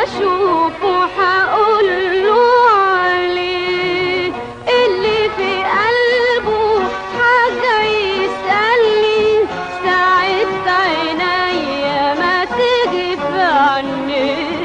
اشوفه هقوله عليه اللي في قلبه حاجة يسألني ساعة عينيا ما تجي في عني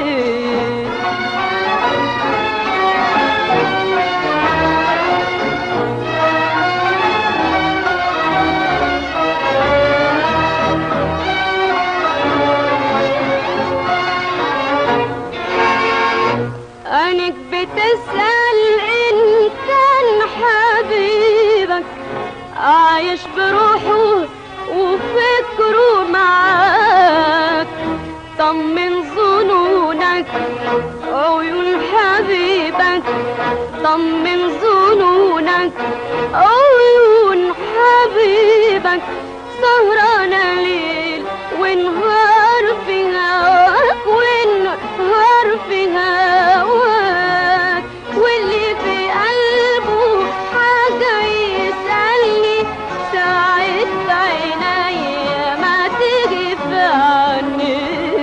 عينك بتسأل إن كان حبيبك عايش بروحه وفكره معاك طمن ظنونك عيون حبيبك طمن ظنونك عيون حبيبك سهرانة ليل ونهار في هواك ونهار في هواك واللي في قلبه حاجة يسألني ساعة عينيا ما تيجي في عني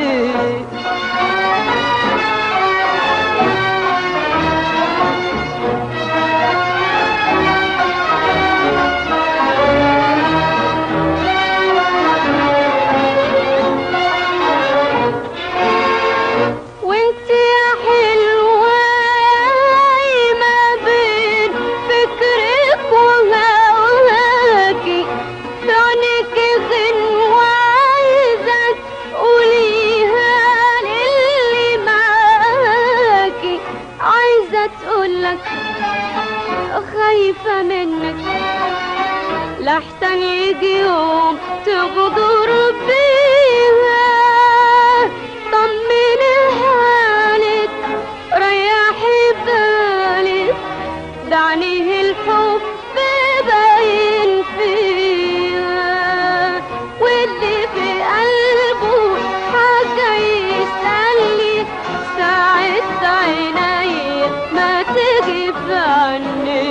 وانت يا حلوة ما بين فكرك وهواكي بعينك غنوة عايزة تقوليها للي معاكي عايزة تقولك خايفة منك لحسن يجي يوم تغدر بيها طمني حالك ريحي بالك دعني الحب باين فيها واللي في قلبه حاجة يسألني ساعة عيني ما تجي في عني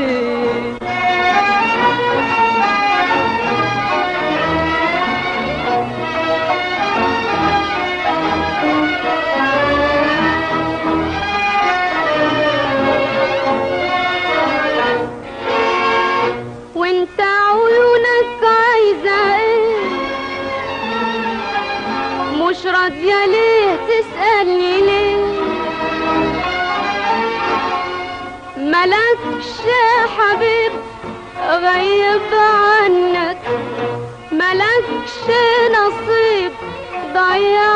وانت عيونك عايزة ايه مش راضية ليه تسألني ليه ملكش حبيب غيب عنك ملكش نصيب ضيع